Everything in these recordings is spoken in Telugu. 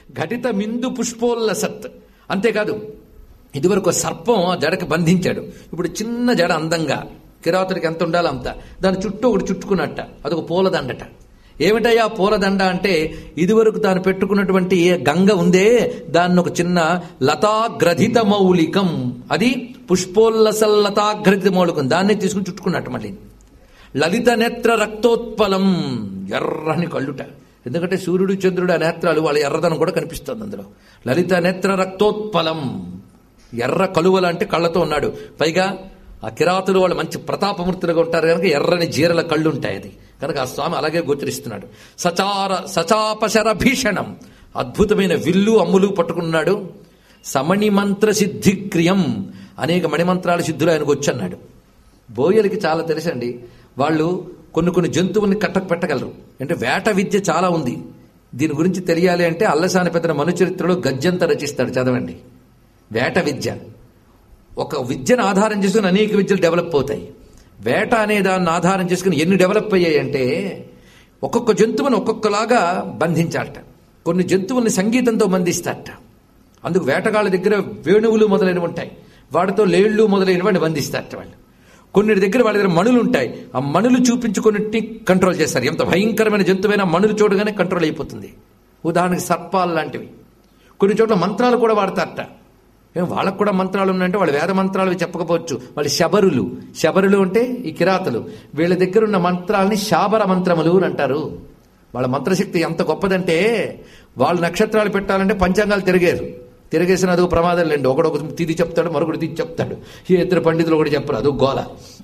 ఘటిత మిందు పుష్పోల్లసత్ అంతేకాదు ఇదివరకు ఒక సర్పం ఆ జడకి బంధించాడు ఇప్పుడు చిన్న జడ అందంగా కిరాతుడికి ఎంత ఉండాలో అంత దాని చుట్టూ ఒకటి చుట్టుకున్నట్ట అదొక పూలదండట ఏమిటయ్యా పూలదండ అంటే ఇదివరకు తాను పెట్టుకున్నటువంటి ఏ గంగ ఉందే దాన్ని ఒక చిన్న లతాగ్రథిత మౌలికం అది పుష్పోల్లసల్ లతాగ్రథిత మౌలికం దాన్నే తీసుకుని చుట్టుకున్నట్టు మళ్ళీ లలిత నేత్ర రక్తోత్పలం ఎర్రని కళ్ళుట ఎందుకంటే సూర్యుడు చంద్రుడు ఆ నేత్రాలు వాళ్ళ ఎర్రదనం కూడా కనిపిస్తుంది అందులో లలిత నేత్ర రక్తోత్పలం ఎర్ర కలువల అంటే కళ్ళతో ఉన్నాడు పైగా ఆ కిరాతులు వాళ్ళు మంచి ప్రతాపమూర్తులుగా ఉంటారు కనుక ఎర్రని జీరల కళ్ళు ఉంటాయి అది కనుక ఆ స్వామి అలాగే గోచరిస్తున్నాడు సచార సచాపశర భీషణం అద్భుతమైన విల్లు అమ్ములు పట్టుకున్నాడు సమణి మంత్ర సిద్ధిక్రియం అనేక మణిమంత్రాల సిద్ధులు ఆయనకు వచ్చన్నాడు బోయలకి చాలా తెలుసండి వాళ్ళు కొన్ని కొన్ని జంతువుల్ని కట్టకు పెట్టగలరు అంటే వేట విద్య చాలా ఉంది దీని గురించి తెలియాలి అంటే అల్లసాని పెద్ద మనుచరిత్రలో గజ్జంత రచిస్తాడు చదవండి వేట విద్య ఒక విద్యను ఆధారం చేసుకుని అనేక విద్యలు డెవలప్ అవుతాయి వేట అనే దాన్ని ఆధారం చేసుకుని ఎన్ని డెవలప్ అయ్యాయి అంటే ఒక్కొక్క జంతువుని ఒక్కొక్కలాగా బంధించాలట కొన్ని జంతువుల్ని సంగీతంతో బంధిస్తారట అందుకు వేటగాళ్ళ దగ్గర వేణువులు మొదలైనవి ఉంటాయి వాటితో లేళ్లు మొదలైనవి బంధిస్తారట వాళ్ళు కొన్ని దగ్గర వాళ్ళ దగ్గర మణులు ఉంటాయి ఆ మణులు చూపించుకున్నట్టు కంట్రోల్ చేస్తారు ఎంత భయంకరమైన జంతువైనా మణులు చూడగానే కంట్రోల్ అయిపోతుంది ఉదాహరణకి సర్పాలు లాంటివి కొన్ని చోట్ల మంత్రాలు కూడా వాడతారట ఏం వాళ్ళకు కూడా మంత్రాలు ఉన్నాయంటే వాళ్ళు వేద మంత్రాలు అవి చెప్పకపోవచ్చు వాళ్ళు శబరులు శబరులు అంటే ఈ కిరాతలు వీళ్ళ దగ్గర ఉన్న మంత్రాలని శాబర మంత్రములు అని అంటారు వాళ్ళ మంత్రశక్తి ఎంత గొప్పదంటే వాళ్ళు నక్షత్రాలు పెట్టాలంటే పంచాంగాలు తిరిగేరు తిరిగేసిన అదొక ప్రమాదం లేండి ఒకడొక తిది చెప్తాడు మరొకటి తిది చెప్తాడు ఈ ఇద్దరు పండితులు ఒకటి చెప్పరు అదొక గోల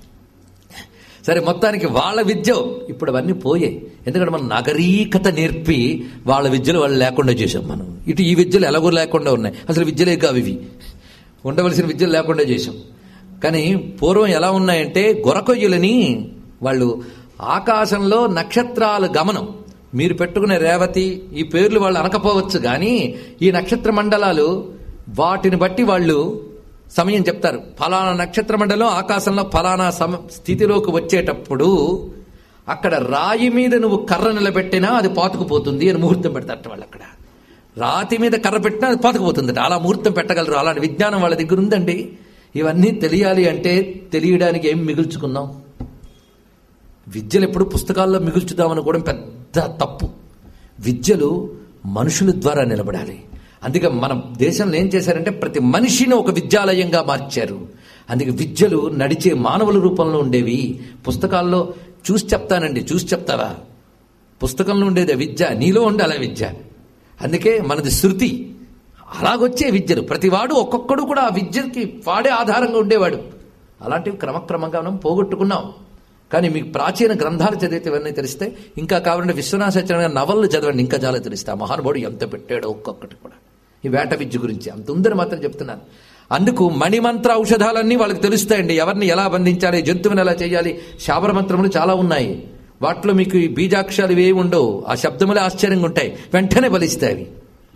సరే మొత్తానికి వాళ్ళ విద్య ఇప్పుడు అవన్నీ పోయాయి ఎందుకంటే మనం నాగరీకత నేర్పి వాళ్ళ విద్యలు వాళ్ళు లేకుండా చేసాం మనం ఇటు ఈ విద్యలు ఎలాగో లేకుండా ఉన్నాయి అసలు విద్యలే కావు ఇవి ఉండవలసిన విద్యలు లేకుండా చేసాం కానీ పూర్వం ఎలా ఉన్నాయంటే గొరకొయ్యులని వాళ్ళు ఆకాశంలో నక్షత్రాల గమనం మీరు పెట్టుకునే రేవతి ఈ పేర్లు వాళ్ళు అనకపోవచ్చు కానీ ఈ నక్షత్ర మండలాలు వాటిని బట్టి వాళ్ళు సమయం చెప్తారు ఫలానా నక్షత్ర మండలం ఆకాశంలో ఫలానా సమ స్థితిలోకి వచ్చేటప్పుడు అక్కడ రాయి మీద నువ్వు కర్ర నిలబెట్టినా అది పాతుకుపోతుంది అని ముహూర్తం పెడతారట వాళ్ళు అక్కడ రాతి మీద కర్ర పెట్టినా అది పాతుకుపోతుంది అలా ముహూర్తం పెట్టగలరు అలాంటి విజ్ఞానం వాళ్ళ దగ్గర ఉందండి ఇవన్నీ తెలియాలి అంటే తెలియడానికి ఏం మిగుల్చుకున్నాం విద్యలు ఎప్పుడు పుస్తకాల్లో మిగుల్చుదామనుకోవడం పెద్ద తప్పు విద్యలు మనుషుల ద్వారా నిలబడాలి అందుకే మన దేశంలో ఏం చేశారంటే ప్రతి మనిషిని ఒక విద్యాలయంగా మార్చారు అందుకే విద్యలు నడిచే మానవుల రూపంలో ఉండేవి పుస్తకాల్లో చూసి చెప్తానండి చూసి చెప్తావా పుస్తకంలో ఉండేది విద్య నీలో ఉండాలి ఆ విద్య అందుకే మనది శృతి అలాగొచ్చే విద్యలు ప్రతివాడు ఒక్కొక్కడు కూడా ఆ విద్యకి వాడే ఆధారంగా ఉండేవాడు అలాంటివి క్రమక్రమంగా మనం పోగొట్టుకున్నాం కానీ మీకు ప్రాచీన గ్రంథాలు చదివితే ఇవన్నీ తెలిస్తే ఇంకా కావాలంటే విశ్వనాథ సత్యనారాయణ నవళ్ళు చదవండి ఇంకా చాలా తెలిస్తే ఆ మహానుభావుడు ఎంత పెట్టాడో ఒక్కొక్కటి కూడా ఈ వేట విద్య గురించి అంత ఉందని మాత్రం చెప్తున్నాను అందుకు మణిమంత్ర ఔషధాలన్నీ వాళ్ళకి తెలుస్తాయండి ఎవరిని ఎలా బంధించాలి జంతువుని ఎలా చేయాలి శాబర మంత్రములు చాలా ఉన్నాయి వాటిలో మీకు ఈ బీజాక్షరాలు ఇవేవి ఉండవు ఆ శబ్దములే ఆశ్చర్యంగా ఉంటాయి వెంటనే బలిస్తాయి అవి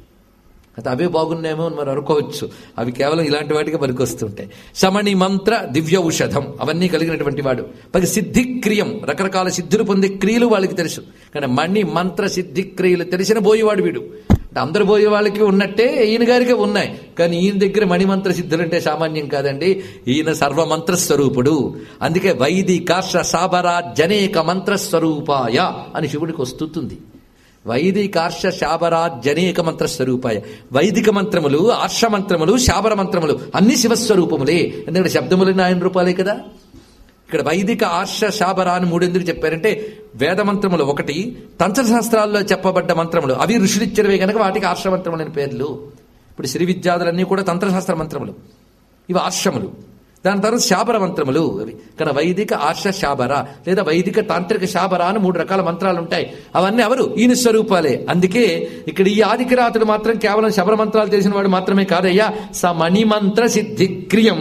అయితే అవే బాగున్నాయేమో అని మరి అనుకోవచ్చు అవి కేవలం ఇలాంటి వాటికి పనికొస్తుంటాయి శమణి మంత్ర దివ్య ఔషధం అవన్నీ కలిగినటువంటి వాడు పది సిద్ధిక్రియం రకరకాల సిద్ధులు పొందే క్రియలు వాళ్ళకి తెలుసు కానీ మణి మంత్ర సిద్ధిక్రియలు తెలిసిన పోయేవాడు వీడు అంటే అందరు పోయే వాళ్ళకి ఉన్నట్టే ఈయన గారికి ఉన్నాయి కానీ ఈయన దగ్గర మణిమంత్ర సిద్ధులంటే సామాన్యం కాదండి ఈయన సర్వమంత్ర స్వరూపుడు అందుకే వైదికార్ష సాబరా జనేక మంత్ర స్వరూపాయ అని శివుడికి వస్తుంది వైదికార్ష శాబరా జనేక మంత్ర స్వరూపాయ వైదిక మంత్రములు ఆర్ష మంత్రములు శాబర మంత్రములు అన్ని శివస్వరూపములే ఎందుకంటే శబ్దములు ఆయన రూపాలే కదా ఇక్కడ వైదిక ఆర్ష శాబర అని మూడెందుకు చెప్పారంటే వేద మంత్రములు ఒకటి తంత్రశాస్త్రాల్లో చెప్పబడ్డ మంత్రములు అవి ఋషులిచ్చినవే కనుక వాటికి ఆర్ష మంత్రములు అని పేర్లు ఇప్పుడు శ్రీ విద్యాదులన్నీ కూడా తంత్రశాస్త్ర మంత్రములు ఇవి ఆర్షములు దాని తర్వాత శాబర మంత్రములు అవి కానీ వైదిక ఆర్ష శాబర లేదా వైదిక తాంత్రిక శాబర అని మూడు రకాల మంత్రాలు ఉంటాయి అవన్నీ ఎవరు ఈయన స్వరూపాలే అందుకే ఇక్కడ ఈ ఆదికిరాతుడు మాత్రం కేవలం శబర మంత్రాలు తెలిసిన వాడు మాత్రమే కాదయ్యా స మణిమంత్ర సిద్ధిక్రియం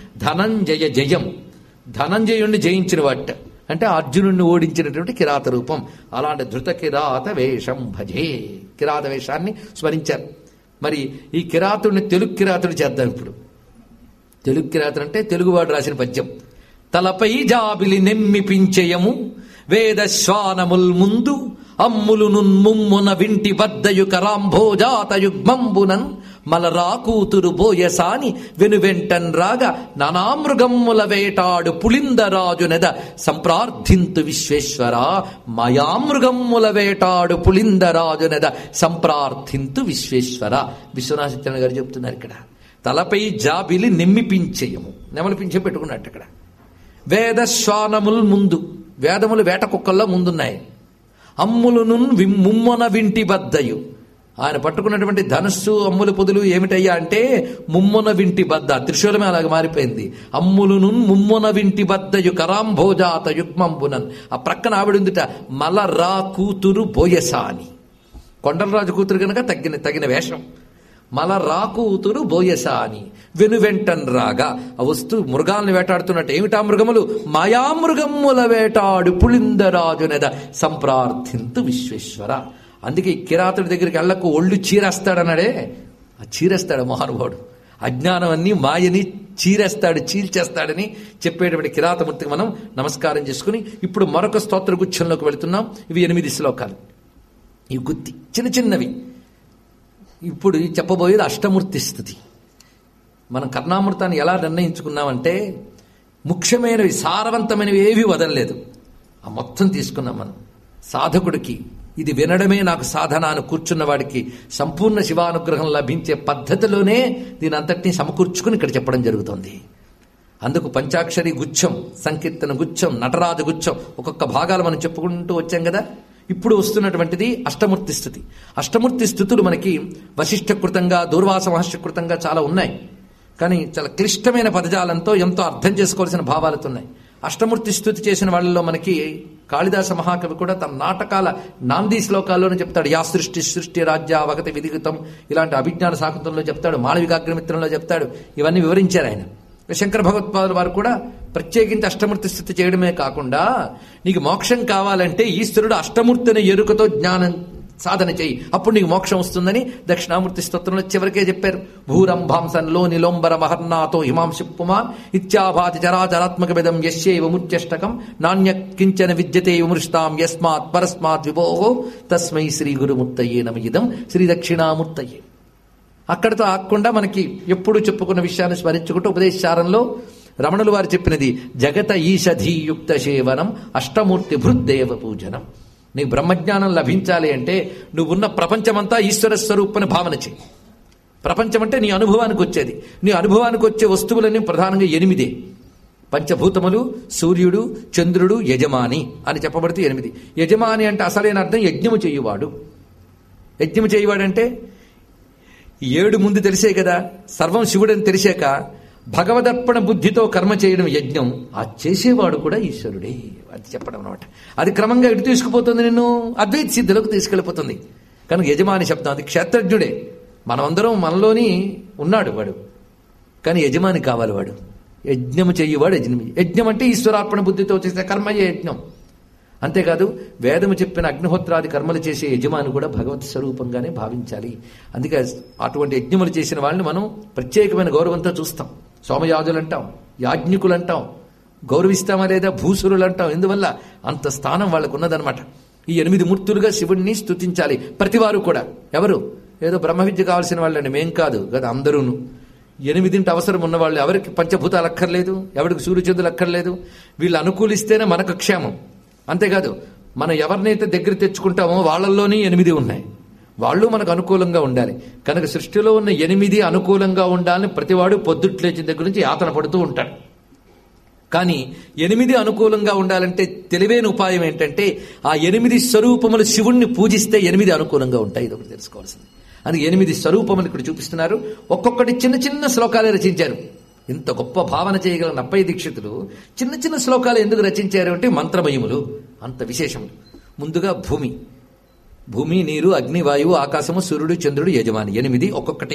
ధనంజయ జయం ధనంజయుణ్ణి జయించిన వాట అంటే అర్జునుడిని ఓడించినటువంటి కిరాత రూపం అలాంటి ధృత కిరాత వేషం భజే కిరాత వేషాన్ని స్మరించారు మరి ఈ కిరాతుడిని తెలుగు కిరాతుడు చేద్దాం ఇప్పుడు తెలుగు కిరాతుడు అంటే తెలుగువాడు రాసిన పద్యం తలపై జాబిలి నెమ్మిపించయము వేద శ్వానముల్ ముందు అమ్ములును ముమ్మున వింటి వద్దయు కరాంభోజాత యుగ్మంబునన్ మలరా కూతురు బోయసాని వెనువెంటన్ రాగా నానామృగమ్ముల వేటాడు పులిందరాజు నెద సంప్రార్థింతు విశ్వేశ్వర మయామృగమ్ముల వేటాడు పులిందరాజు నెద సంప్రార్థింతు విశ్వేశ్వర విశ్వనాథచరణ గారు చెప్తున్నారు ఇక్కడ తలపై జాబిలి నిమ్మిపించేయము నెమలిపించే పెట్టుకున్నట్టు ఇక్కడ వేదశ్వానములు ముందు వేదములు వేట కుక్కల్లో ముందున్నాయి అమ్ములును విమ్- ముమ్మొన వింటి బద్దయు ఆయన పట్టుకున్నటువంటి ధనుస్సు అమ్ముల పొదులు ఏమిటయ్యా అంటే ముమ్మొన వింటి బద్ద త్రిశూలమే అలాగ మారిపోయింది అమ్ములును ముమ్మొన వింటి బద్దయు కరాంభోజాత యుగ్మంబునన్ ఆ ప్రక్కన ఆవిడుందిట మలరా కూతురు బోయసాని కొండలరాజు కూతురు కనుక తగిన తగిన వేషం మల రాకూతురు బోయసాని వెనువెంటన్ రాగా ఆ వస్తు మృగాల్ని వేటాడుతున్నట్టు ఏమిటా మృగములు మాయామృగముల వేటాడు పులిందరాజు నెద సంప్రార్థింతు విశ్వేశ్వర అందుకే ఈ కిరాతుడి దగ్గరికి వెళ్ళకు ఒళ్ళు చీరేస్తాడన్నాడే ఆ చీరేస్తాడు మహానుభావుడు అజ్ఞానం అన్ని మాయని చీరేస్తాడు చీల్చేస్తాడని చెప్పేటువంటి కిరాతమూర్తికి మనం నమస్కారం చేసుకుని ఇప్పుడు మరొక స్తోత్ర గుచ్ఛంలోకి వెళుతున్నాం ఇవి ఎనిమిది శ్లోకాలు ఈ గుత్తి చిన్న చిన్నవి ఇప్పుడు చెప్పబోయేది అష్టమూర్తి స్థుతి మనం కర్ణామృతాన్ని ఎలా నిర్ణయించుకున్నామంటే ముఖ్యమైనవి సారవంతమైనవి ఏవి వదలలేదు ఆ మొత్తం తీసుకున్నాం మనం సాధకుడికి ఇది వినడమే నాకు సాధన అని కూర్చున్న వాడికి సంపూర్ణ శివానుగ్రహం లభించే పద్ధతిలోనే దీని అంతటినీ సమకూర్చుకుని ఇక్కడ చెప్పడం జరుగుతోంది అందుకు పంచాక్షరి గుచ్చం సంకీర్తన గుచ్చం నటరాజ గుచ్చం ఒక్కొక్క భాగాలు మనం చెప్పుకుంటూ వచ్చాం కదా ఇప్పుడు వస్తున్నటువంటిది అష్టమూర్తి స్థుతి అష్టమూర్తి స్థుతులు మనకి వశిష్ఠకృతంగా దూర్వాస మహర్షకృతంగా చాలా ఉన్నాయి కానీ చాలా క్లిష్టమైన పదజాలంతో ఎంతో అర్థం చేసుకోవాల్సిన భావాలతో ఉన్నాయి అష్టమూర్తి స్థుతి చేసిన వాళ్ళలో మనకి కాళిదాస మహాకవి కూడా తన నాటకాల నాంది శ్లోకాల్లోనే చెప్తాడు యా సృష్టి సృష్టి రాజ్య వగతి విధిగతం ఇలాంటి అభిజ్ఞాన శాకుంతంలో చెప్తాడు మాళవికాగ్రమిత్రంలో చెప్తాడు ఇవన్నీ వివరించారు ఆయన శంకర భగవత్పాదుల వారు కూడా ప్రత్యేకించి అష్టమూర్తి స్థితి చేయడమే కాకుండా నీకు మోక్షం కావాలంటే ఈశ్వరుడు అష్టమూర్తిని ఎరుకతో జ్ఞానం సాధన చేయి అప్పుడు నీకు మోక్షం వస్తుందని దక్షిణామూర్తి స్తోత్రంలో చివరికే చెప్పారు భూరంభాంసంలో నిలోంబర మహర్నాథో హిమాంశి పుమాన్ ఇత్యాభాతి చరాచరాత్మక విధం యశ్యైవ ముచ్యష్టకం నాణ్య కించన విద్యతే విమృష్టాం యస్మాత్ పరస్మాత్ విభోహో తస్మై శ్రీ గురుమూర్తయే నమ ఇదం శ్రీ దక్షిణామూర్తయే అక్కడితో ఆగకుండా మనకి ఎప్పుడు చెప్పుకున్న విషయాన్ని స్మరించుకుంటూ ఉపదేశారంలో రమణులు వారు చెప్పినది జగత ఈషధీయుక్త సేవనం అష్టమూర్తి భృద్దేవ పూజనం నీకు బ్రహ్మజ్ఞానం లభించాలి అంటే నువ్వున్న ప్రపంచమంతా ఈశ్వర స్వరూపని భావన చేయి ప్రపంచం అంటే నీ అనుభవానికి వచ్చేది నీ అనుభవానికి వచ్చే వస్తువులన్నీ ప్రధానంగా ఎనిమిదే పంచభూతములు సూర్యుడు చంద్రుడు యజమాని అని చెప్పబడితే ఎనిమిది యజమాని అంటే అసలైన అర్థం యజ్ఞము చేయువాడు యజ్ఞము చేయువాడంటే ఏడు ముందు తెలిసే కదా సర్వం శివుడని తెలిసాక భగవదర్పణ బుద్ధితో కర్మ చేయడం యజ్ఞం ఆ చేసేవాడు కూడా ఈశ్వరుడే అది చెప్పడం అనమాట అది క్రమంగా ఎటు తీసుకుపోతుంది నిన్ను అద్వైత సిద్ధిలోకి తీసుకెళ్ళిపోతుంది కనుక యజమాని శబ్దం అది క్షేత్రజ్ఞుడే మనమందరం మనలోని ఉన్నాడు వాడు కానీ యజమాని కావాలి వాడు యజ్ఞము చెయ్యవాడు యజ్ఞం యజ్ఞం అంటే ఈశ్వరార్పణ బుద్ధితో చేసే కర్మయే యజ్ఞం అంతేకాదు వేదము చెప్పిన అగ్నిహోత్రాది కర్మలు చేసే యజమాని కూడా భగవత్ స్వరూపంగానే భావించాలి అందుకే అటువంటి యజ్ఞములు చేసిన వాళ్ళని మనం ప్రత్యేకమైన గౌరవంతో చూస్తాం సోమయాజులు అంటాం యాజ్ఞికులు అంటాం గౌరవిస్తామా లేదా భూసురులు అంటాం ఎందువల్ల అంత స్థానం వాళ్ళకు ఉన్నదనమాట ఈ ఎనిమిది మూర్తులుగా శివుడిని స్తుతించాలి ప్రతివారు కూడా ఎవరు ఏదో బ్రహ్మ విద్య కావాల్సిన వాళ్ళండి మేం కాదు కదా అందరూను ఎనిమిదింటి అవసరం ఉన్న వాళ్ళు ఎవరికి పంచభూతాలు అక్కర్లేదు ఎవరికి సూర్యచంద్రులు అక్కర్లేదు వీళ్ళు అనుకూలిస్తేనే మనకు క్షేమం అంతేకాదు మనం ఎవరినైతే దగ్గర తెచ్చుకుంటామో వాళ్ళల్లోనే ఎనిమిది ఉన్నాయి వాళ్ళు మనకు అనుకూలంగా ఉండాలి కనుక సృష్టిలో ఉన్న ఎనిమిది అనుకూలంగా ఉండాలని ప్రతివాడు పొద్దుట్లేచిన దగ్గర నుంచి యాతన పడుతూ ఉంటాడు కానీ ఎనిమిది అనుకూలంగా ఉండాలంటే తెలివైన ఉపాయం ఏంటంటే ఆ ఎనిమిది స్వరూపములు శివుణ్ణి పూజిస్తే ఎనిమిది అనుకూలంగా ఉంటాయి ఇది ఒకటి తెలుసుకోవాల్సింది అందుకే ఎనిమిది స్వరూపములు ఇక్కడ చూపిస్తున్నారు ఒక్కొక్కటి చిన్న చిన్న శ్లోకాలే రచించారు ఇంత గొప్ప భావన చేయగల నప్పయ్య దీక్షితులు చిన్న చిన్న శ్లోకాలు ఎందుకు రచించారు అంటే మంత్రమయములు అంత విశేషములు ముందుగా భూమి భూమి నీరు అగ్ని వాయువు ఆకాశము సూర్యుడు చంద్రుడు యజమాని ఎనిమిది ఒక్కొక్కటి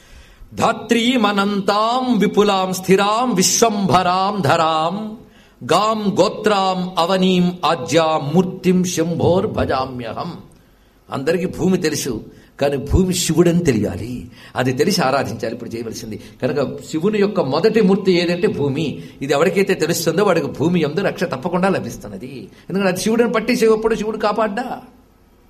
ధాత్రీమనంతాం విపులాం స్థిరాం విశ్వంభరాం ధరాం గాం గోత్రాం అవనీం ఆజ్యాం మూర్తిం శంభోర్ భజామ్యహం అందరికీ భూమి తెలుసు కానీ భూమి శివుడని తెలియాలి అది తెలిసి ఆరాధించాలి ఇప్పుడు చేయవలసింది కనుక శివుని యొక్క మొదటి మూర్తి ఏదంటే భూమి ఇది ఎవరికైతే తెలుస్తుందో వాడికి భూమి ఎందు రక్ష తప్పకుండా లభిస్తున్నది ఎందుకంటే అది శివుడిని పట్టి శివప్పుడు శివుడు కాపాడ్డా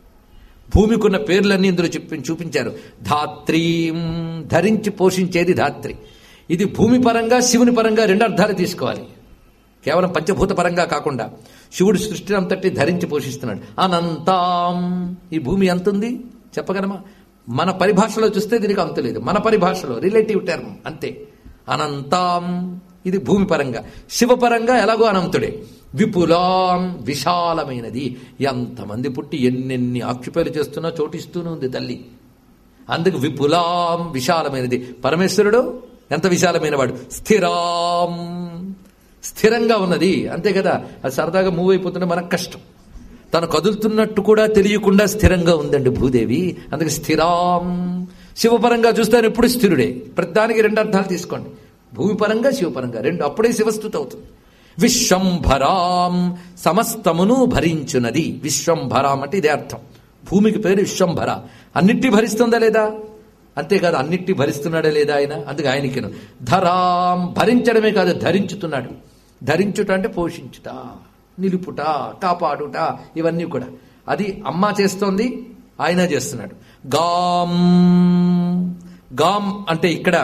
భూమికున్న పేర్లన్నీ ఇందులో చెప్పి చూపించారు ధాత్రీం ధరించి పోషించేది ధాత్రి ఇది భూమి పరంగా శివుని పరంగా రెండు అర్థాలు తీసుకోవాలి కేవలం పంచభూత పరంగా కాకుండా శివుడు సృష్టిని అంతటి ధరించి పోషిస్తున్నాడు అనంతాం ఈ భూమి అంతుంది చెప్పగలమా మన పరిభాషలో చూస్తే దీనికి అంతు లేదు మన పరిభాషలో రిలేటివ్ టర్మ్ అంతే అనంతాం ఇది భూమి పరంగా శివపరంగా ఎలాగో అనంతుడే విపులాం విశాలమైనది ఎంతమంది పుట్టి ఎన్నెన్ని ఆక్షిపేలు చేస్తున్నా చోటిస్తూనే ఉంది తల్లి అందుకు విపులాం విశాలమైనది పరమేశ్వరుడు ఎంత విశాలమైన వాడు స్థిరాం స్థిరంగా ఉన్నది అంతే కదా అది సరదాగా మూవ్ అయిపోతుంటే మనకు కష్టం తను కదులుతున్నట్టు కూడా తెలియకుండా స్థిరంగా ఉందండి భూదేవి అందుకే స్థిరాం శివపరంగా చూస్తాను ఎప్పుడు స్థిరుడే ప్రతిదానికి రెండు అర్థాలు తీసుకోండి భూమిపరంగా శివపరంగా రెండు అప్పుడే శివస్థుతి అవుతుంది విశ్వంభరాం సమస్తమును భరించునది విశ్వంభరాం అంటే ఇదే అర్థం భూమికి పేరు విశ్వంభర అన్నిటి భరిస్తుందా లేదా అంతేకాదు అన్నిటి భరిస్తున్నాడా లేదా ఆయన అందుకే ఆయనకిను ధరాం భరించడమే కాదు ధరించుతున్నాడు ధరించుట అంటే పోషించుట నిలుపుట కాపాడుట ఇవన్నీ కూడా అది అమ్మ చేస్తోంది ఆయన చేస్తున్నాడు గాం గాం అంటే ఇక్కడ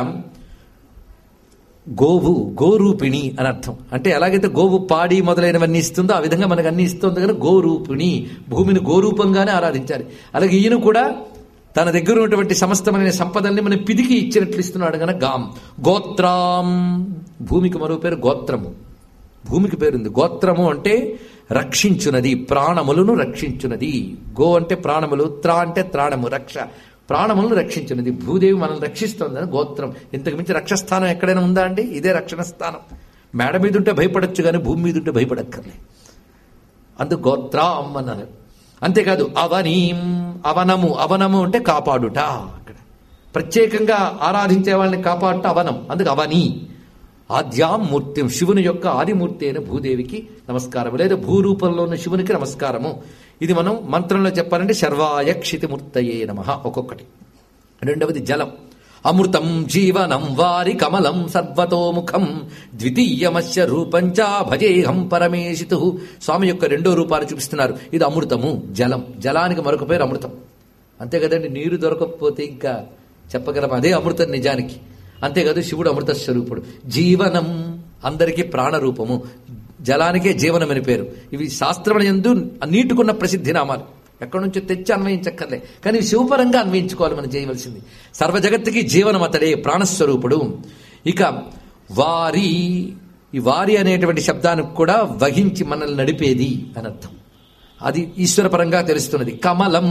గోవు గోరూపిణి అని అర్థం అంటే ఎలాగైతే గోవు పాడి మొదలైనవన్నీ ఇస్తుందో ఆ విధంగా మనకు అన్ని ఇస్తుంది కానీ గోరూపిణి భూమిని గోరూపంగానే ఆరాధించాలి అలాగే ఈయన కూడా తన దగ్గర ఉన్నటువంటి సమస్తమైన సంపదల్ని మనం పిదికి ఇచ్చినట్లు ఇస్తున్నాడు కనుక గాం గోత్రాం భూమికి మరో పేరు గోత్రము భూమికి పేరుంది గోత్రము అంటే రక్షించునది ప్రాణములను రక్షించునది గో అంటే ప్రాణములు త్రా అంటే త్రాణము రక్ష ప్రాణములను రక్షించున్నది భూదేవి మనల్ని రక్షిస్తోందని గోత్రం ఇంతకు మించి రక్షస్థానం ఎక్కడైనా ఉందా అండి ఇదే రక్షణ స్థానం మేడ మీద ఉంటే భయపడొచ్చు కానీ భూమి మీద ఉంటే భయపడక్కర్లే అందుకు గోత్రం అన్నారు అంతేకాదు అవనీం అవనము అవనము అంటే కాపాడుట అక్కడ ప్రత్యేకంగా ఆరాధించే వాళ్ళని కాపాడుట అవనం అందుకు అవని ఆద్యాం మూర్తి శివుని యొక్క ఆదిమూర్తి అయిన భూదేవికి నమస్కారము లేదా భూరూపంలో ఉన్న శివునికి నమస్కారము ఇది మనం మంత్రంలో చెప్పాలంటే శర్వాయ క్షితిమూర్తయే నమ ఒక్కొక్కటి రెండవది జలం అమృతం జీవనం వారి కమలం సర్వతోముఖం ద్వితీయమస్య రూపంచ భజేహం పరమేశితు స్వామి యొక్క రెండో రూపాన్ని చూపిస్తున్నారు ఇది అమృతము జలం జలానికి మరొక పేరు అమృతం అంతే కదండి నీరు దొరకకపోతే ఇంకా చెప్పగలం అదే అమృతం నిజానికి అంతేకాదు శివుడు అమృత స్వరూపుడు జీవనం అందరికీ ప్రాణరూపము జలానికే జీవనమని పేరు ఇవి శాస్త్రముల ఎందు నీటికున్న ప్రసిద్ధి నామాలు ఎక్కడి నుంచో తెచ్చి అన్వయించక్కర్లే కానీ శివపరంగా అన్వయించుకోవాలి మనం చేయవలసింది సర్వ జగత్తుకి జీవనం అతడే ప్రాణస్వరూపుడు ఇక వారి ఈ వారి అనేటువంటి శబ్దానికి కూడా వహించి మనల్ని నడిపేది అని అర్థం అది ఈశ్వరపరంగా తెలుస్తున్నది కమలం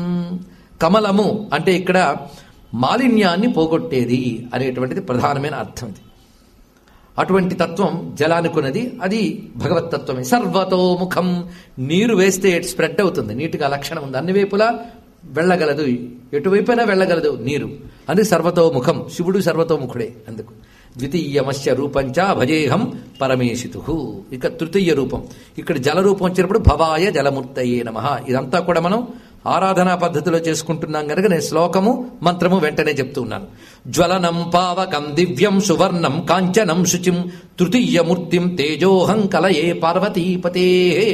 కమలము అంటే ఇక్కడ మాలిన్యాన్ని పోగొట్టేది అనేటువంటిది ప్రధానమైన అర్థం ఇది అటువంటి తత్వం జలానుకున్నది అది భగవత్ తత్వమే సర్వతోముఖం నీరు వేస్తే ఎటు స్ప్రెడ్ అవుతుంది నీటికి ఆ లక్షణం ఉంది అన్ని వైపులా వెళ్ళగలదు ఎటువైపైనా వెళ్ళగలదు నీరు అది సర్వతోముఖం శివుడు సర్వతోముఖుడే అందుకు ద్వితీయమస్య రూపంచ భజేహం పరమేశితు ఇక తృతీయ రూపం ఇక్కడ జల రూపం వచ్చినప్పుడు భవాయ జలమూర్తయే నమ ఇదంతా కూడా మనం ఆరాధనా పద్ధతిలో చేసుకుంటున్నాం కనుక నేను శ్లోకము మంత్రము వెంటనే చెప్తూ ఉన్నాను జ్వలనం పావకం దివ్యం సువర్ణం కాంచనం శుచిం తృతీయమూర్తిం తేజోహం కలయే పార్వతీపతే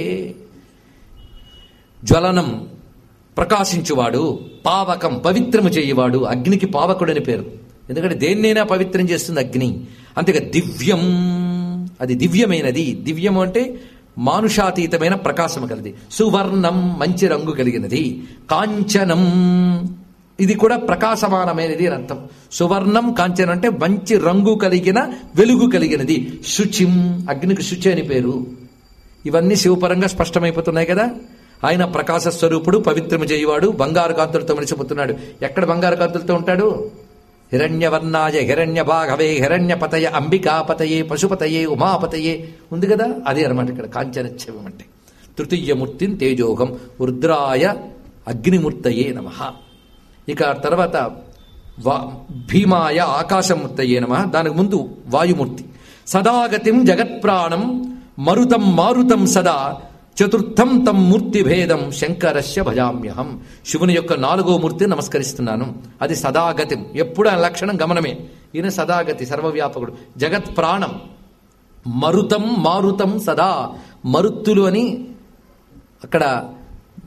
జ్వలనం ప్రకాశించువాడు పావకం పవిత్రము చేయువాడు అగ్నికి పావకుడని పేరు ఎందుకంటే దేన్నైనా పవిత్రం చేస్తుంది అగ్ని అంతేగా దివ్యం అది దివ్యమైనది దివ్యము అంటే మానుషాతీతమైన ప్రకాశము కలిది సువర్ణం మంచి రంగు కలిగినది కాంచనం ఇది కూడా ప్రకాశమానమైనది అని అర్థం సువర్ణం కాంచనం అంటే మంచి రంగు కలిగిన వెలుగు కలిగినది శుచిం అగ్నికి శుచి అని పేరు ఇవన్నీ శివపరంగా స్పష్టమైపోతున్నాయి కదా ఆయన ప్రకాశ స్వరూపుడు పవిత్రము చేయువాడు బంగారు కాంతులతో మనిషిపోతున్నాడు ఎక్కడ బంగారు కాంతులతో ఉంటాడు హిరణ్యవర్ణాయ హిరణ్య భాగవే హిరణ్యపతయ అంబికాపతయే పశుపతయే ఉమాపతయే ఉంది కదా అదే అనమాట ఇక్కడ కాంచనచ్చవం అంటే తృతీయమూర్తిని తేజోగం రుద్రాయ అగ్నిమూర్తయే నమ ఇక తర్వాత వా భీమాయ ఆకాశమూర్తయే నమ దానికి ముందు వాయుమూర్తి సదాగతిం జగత్ప్రాణం మరుతం మారుతం సదా చతుర్థం తం మూర్తి భేదం శంకరస్య భజామ్యహం శివుని యొక్క నాలుగో మూర్తి నమస్కరిస్తున్నాను అది సదాగతిం ఎప్పుడు ఆ లక్షణం గమనమే ఈయన సదాగతి సర్వవ్యాపకుడు జగత్ ప్రాణం మరుతం మారుతం సదా మరుత్తులు అని అక్కడ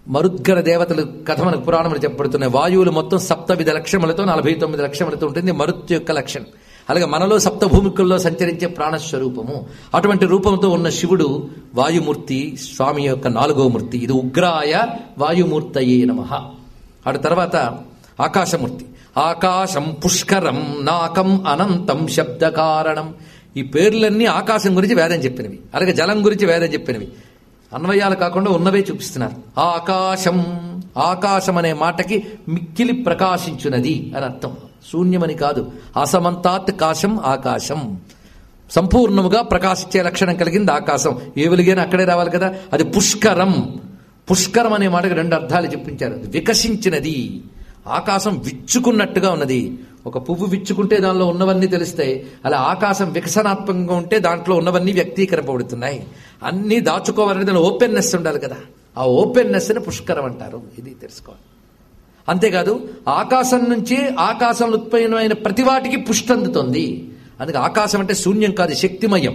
మరుద్గర దేవతలు కథ మనకు పురాణములు చెప్పబడుతున్నాయి వాయువులు మొత్తం సప్తవిధ లక్షణములతో నలభై తొమ్మిది లక్షణములతో ఉంటుంది మరుత్ యొక్క లక్షణం అలాగే మనలో సప్త భూమికల్లో సంచరించే ప్రాణస్వరూపము అటువంటి రూపంతో ఉన్న శివుడు వాయుమూర్తి స్వామి యొక్క నాలుగో మూర్తి ఇది ఉగ్రాయ వాయుమూర్తయే నమ అటు తర్వాత ఆకాశమూర్తి ఆకాశం పుష్కరం నాకం అనంతం శబ్ద కారణం ఈ పేర్లన్నీ ఆకాశం గురించి వేదం చెప్పినవి అలాగే జలం గురించి వేదం చెప్పినవి అన్వయాలు కాకుండా ఉన్నవే చూపిస్తున్నారు ఆకాశం ఆకాశం అనే మాటకి మిక్కిలి ప్రకాశించున్నది అని అర్థం శూన్యమని కాదు అసమంతాత్ కాశం ఆకాశం సంపూర్ణముగా ప్రకాశించే లక్షణం కలిగింది ఆకాశం ఏ వెలుగైనా అక్కడే రావాలి కదా అది పుష్కరం పుష్కరం అనే మాటకి రెండు అర్థాలు చెప్పించారు అది వికసించినది ఆకాశం విచ్చుకున్నట్టుగా ఉన్నది ఒక పువ్వు విచ్చుకుంటే దానిలో ఉన్నవన్నీ తెలుస్తాయి అలా ఆకాశం వికసనాత్మకంగా ఉంటే దాంట్లో ఉన్నవన్నీ వ్యక్తీకరింపబడుతున్నాయి అన్నీ దాచుకోవాలనే దాని ఓపెన్నెస్ ఉండాలి కదా ఆ ఓపెన్నెస్ని పుష్కరం అంటారు ఇది తెలుసుకోవాలి అంతేకాదు ఆకాశం నుంచి ఆకాశంలో ఉత్పన్నమైన ప్రతి వాటికి పుష్టి అందుతుంది అందుకే ఆకాశం అంటే శూన్యం కాదు శక్తిమయం